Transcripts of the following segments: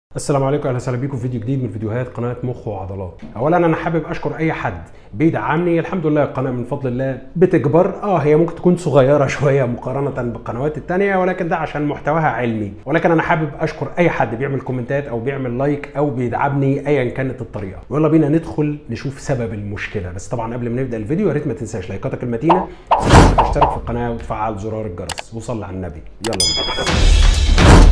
السلام عليكم اهلا وسهلا بيكم في فيديو جديد من فيديوهات قناه مخ وعضلات اولا انا حابب اشكر اي حد بيدعمني الحمد لله القناه من فضل الله بتكبر اه هي ممكن تكون صغيره شويه مقارنه بالقنوات التانية ولكن ده عشان محتواها علمي ولكن انا حابب اشكر اي حد بيعمل كومنتات او بيعمل لايك او بيدعمني ايا كانت الطريقه ويلا بينا ندخل نشوف سبب المشكله بس طبعا قبل ما نبدا الفيديو يا ريت ما تنساش لايكاتك المتينه تشترك في القناه وتفعل زرار الجرس وصل على النبي يلا بينا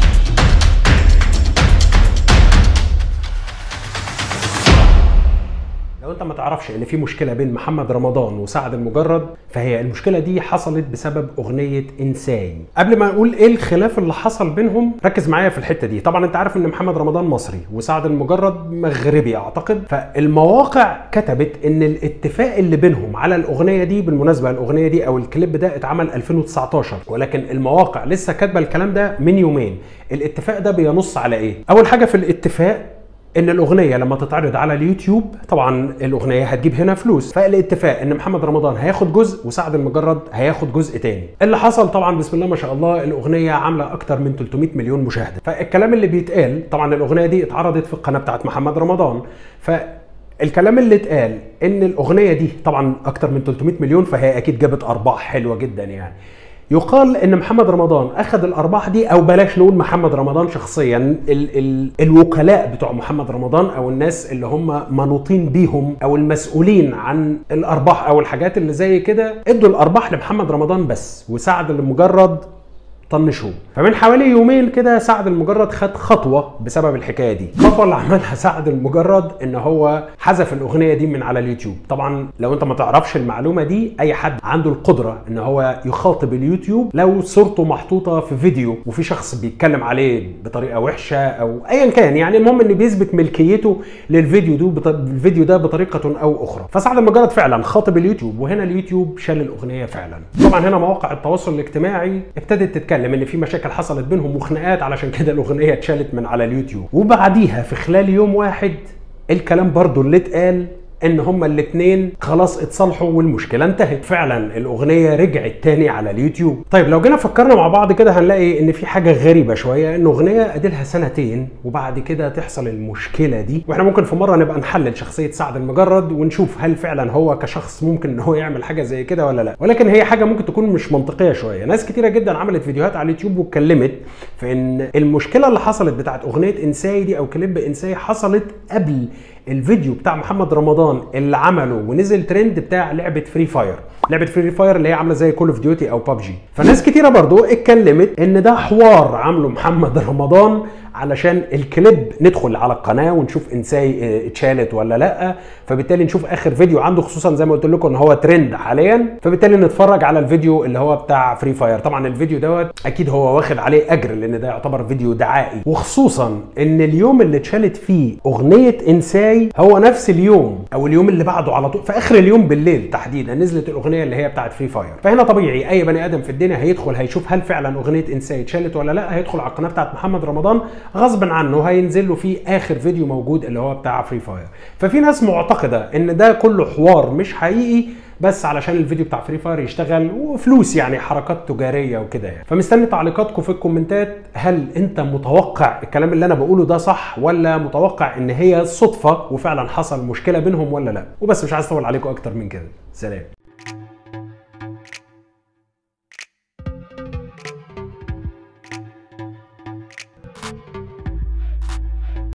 لو انت ما تعرفش ان في مشكله بين محمد رمضان وسعد المجرد فهي المشكله دي حصلت بسبب اغنيه انساي قبل ما اقول ايه الخلاف اللي حصل بينهم ركز معايا في الحته دي طبعا انت عارف ان محمد رمضان مصري وسعد المجرد مغربي اعتقد فالمواقع كتبت ان الاتفاق اللي بينهم على الاغنيه دي بالمناسبه الاغنيه دي او الكليب ده اتعمل 2019 ولكن المواقع لسه كاتبه الكلام ده من يومين الاتفاق ده بينص على ايه اول حاجه في الاتفاق ان الاغنيه لما تتعرض على اليوتيوب طبعا الاغنيه هتجيب هنا فلوس فالاتفاق ان محمد رمضان هياخد جزء وسعد المجرد هياخد جزء تاني اللي حصل طبعا بسم الله ما شاء الله الاغنيه عامله اكتر من 300 مليون مشاهده فالكلام اللي بيتقال طبعا الاغنيه دي اتعرضت في القناه بتاعت محمد رمضان ف الكلام اللي اتقال ان الاغنيه دي طبعا اكتر من 300 مليون فهي اكيد جابت ارباح حلوه جدا يعني يقال ان محمد رمضان اخذ الارباح دي او بلاش نقول محمد رمضان شخصيا ال ال الوكلاء بتوع محمد رمضان او الناس اللي هم منوطين بيهم او المسؤولين عن الارباح او الحاجات اللي زي كده ادوا الارباح لمحمد رمضان بس وسعد لمجرد طنشوه فمن حوالي يومين كده سعد المجرد خد خطوه بسبب الحكايه دي الخطوه اللي عملها سعد المجرد ان هو حذف الاغنيه دي من على اليوتيوب طبعا لو انت ما تعرفش المعلومه دي اي حد عنده القدره ان هو يخاطب اليوتيوب لو صورته محطوطه في فيديو وفي شخص بيتكلم عليه بطريقه وحشه او ايا كان يعني المهم ان بيثبت ملكيته للفيديو ده بط... الفيديو ده بطريقه او اخرى فسعد المجرد فعلا خاطب اليوتيوب وهنا اليوتيوب شال الاغنيه فعلا طبعا هنا مواقع التواصل الاجتماعي ابتدت تتكلم ان في مشاكل حصلت بينهم وخناقات علشان كده الاغنيه اتشالت من على اليوتيوب وبعديها في خلال يوم واحد الكلام برضو اللي اتقال ان هما الاتنين خلاص اتصالحوا والمشكله انتهت فعلا الاغنيه رجعت تاني على اليوتيوب طيب لو جينا فكرنا مع بعض كده هنلاقي ان في حاجه غريبه شويه ان اغنيه اديلها سنتين وبعد كده تحصل المشكله دي واحنا ممكن في مره نبقى نحلل شخصيه سعد المجرد ونشوف هل فعلا هو كشخص ممكن ان هو يعمل حاجه زي كده ولا لا ولكن هي حاجه ممكن تكون مش منطقيه شويه ناس كتيره جدا عملت فيديوهات على اليوتيوب واتكلمت في ان المشكله اللي حصلت بتاعت اغنيه انساي دي او كليب انساي حصلت قبل الفيديو بتاع محمد رمضان اللي عمله ونزل ترند بتاع لعبه فري فاير لعبه فري فاير اللي هي عامله زي كول اوف ديوتي او بابجي فناس كتيره برضو اتكلمت ان ده حوار عامله محمد رمضان علشان الكليب ندخل على القناه ونشوف انساي اتشالت ولا لا فبالتالي نشوف اخر فيديو عنده خصوصا زي ما قلت لكم ان هو ترند حاليا فبالتالي نتفرج على الفيديو اللي هو بتاع فري فاير طبعا الفيديو دوت اكيد هو واخد عليه اجر لان ده يعتبر فيديو دعائي وخصوصا ان اليوم اللي اتشالت فيه اغنيه انساي هو نفس اليوم او اليوم اللي بعده على طول في اخر اليوم بالليل تحديدا نزلت الاغنيه اللي هي بتاعت فري فاير فهنا طبيعي اي بني ادم في الدنيا هيدخل هيشوف هل فعلا اغنيه انساي اتشالت ولا لا هيدخل على القناه بتاعت محمد رمضان غصبا عنه هينزل له فيه اخر فيديو موجود اللي هو بتاع فري فاير ففي ناس معتقده ان ده كله حوار مش حقيقي بس علشان الفيديو بتاع فري فاير يشتغل وفلوس يعني حركات تجاريه وكده يعني فمستني تعليقاتكم في الكومنتات هل انت متوقع الكلام اللي انا بقوله ده صح ولا متوقع ان هي صدفه وفعلا حصل مشكله بينهم ولا لا وبس مش عايز اطول عليكم اكتر من كده سلام